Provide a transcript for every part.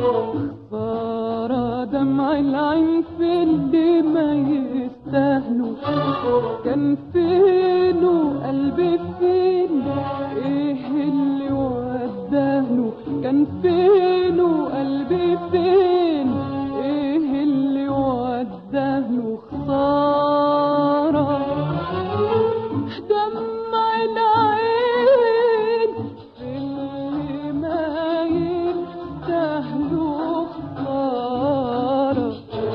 خسارة دمع العين في اللي ما يستاهلوا كان فين وقلبي فين ايه اللي وداهله كان فين وقلبي فين ايه اللي وداهله خسارة دمع العين في اللي ما يستاهلوا خسارة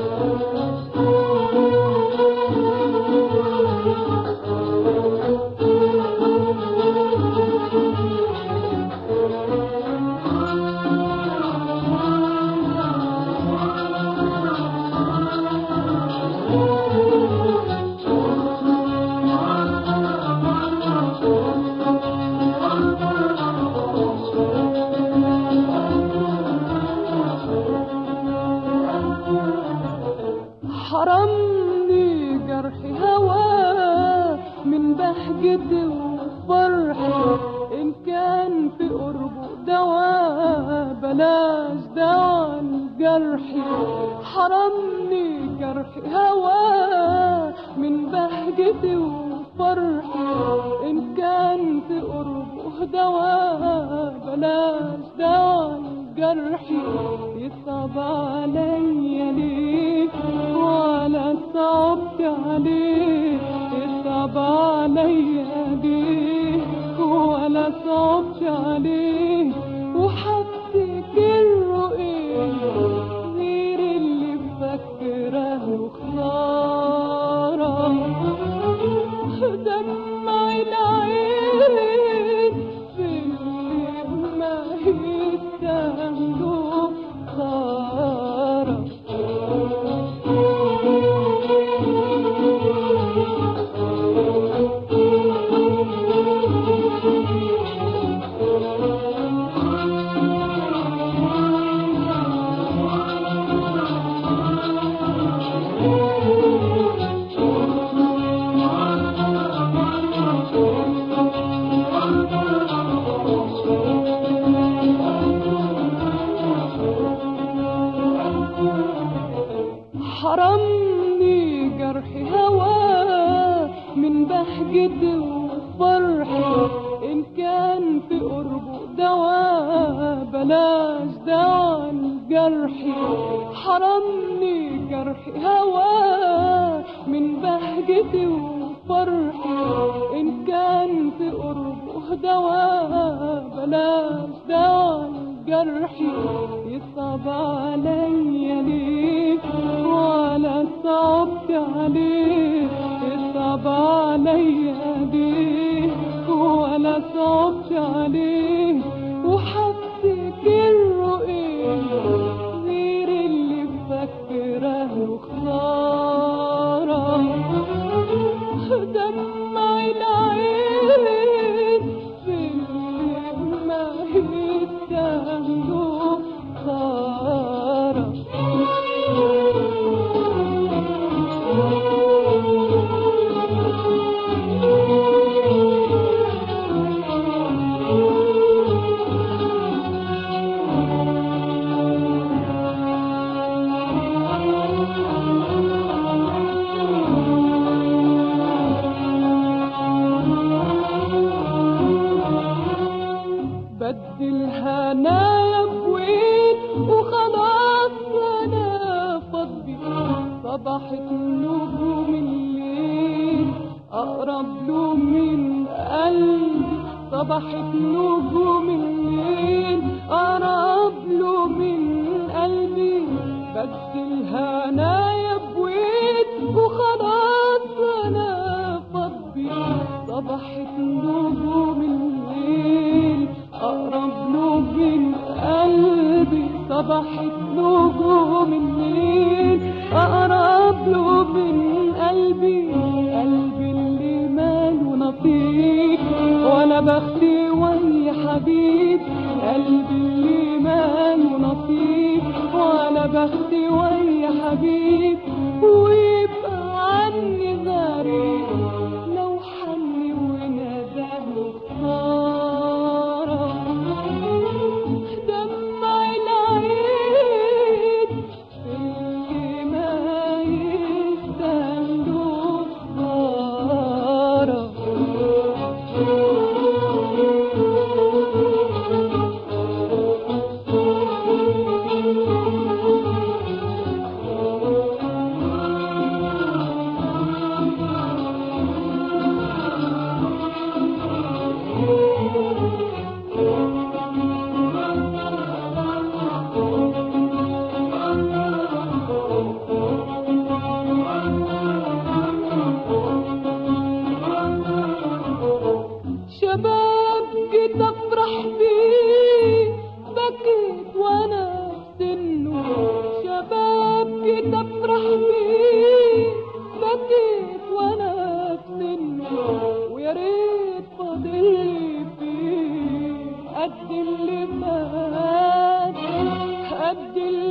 حرمني جرح هواه من بهجتي وفرحي إن كان في قربه دواء بلاش دواء الجرحي حرمني جرح هواه من بهجتي وفرحي إن كان في قربه دواء بلاش دواء جرحي يصعب عليا ليه ولا صعبت عليه يصعب عليا ليه ولا صعبت عليه وحفتكر ايه غير اللي فاكره خسارة دمع العين في اللي ما يستاهلوا خسارة حرمني جرح هواه من بهجتي وفرحي إن كان في قربه دواء بلاش دواء الجرحي حرمني جرح هواه من بهجتي وفرحي إن كان في قربه دواء بلاش دواء جرحي يصعب عليا ليه ولا صعبت عليه يصعب عليا ليه ولا صعبت عليه وحفتكر ايه غير اللي فاكره خسارة دمع العين في اللي ما يستاهلوا خسارة بدل هنايا بوين وخلاص انا فضي صبحت نجوم الليل اقرب له من قلبي صبحت نجوم الليل اقرب له من قلبي بدل هنايا بوين وخلاص انا فضي صبحت نجوم الليل أقرب له من قلبي صبحت نجوم الليل أقرب له من قلبي قلبي اللي ماله نصيب ولا بختي ويا حبيب قلبي اللي ماله نصيب ولا بختي ويا حبيب ويبقى عني غريب لو حني وناداه خسارة دمع العين ريت وانا في سنه شباب كده افرح بيه بكيت وانا في سنه ويا ريت فاضل فيه قد اللي فات قد اللي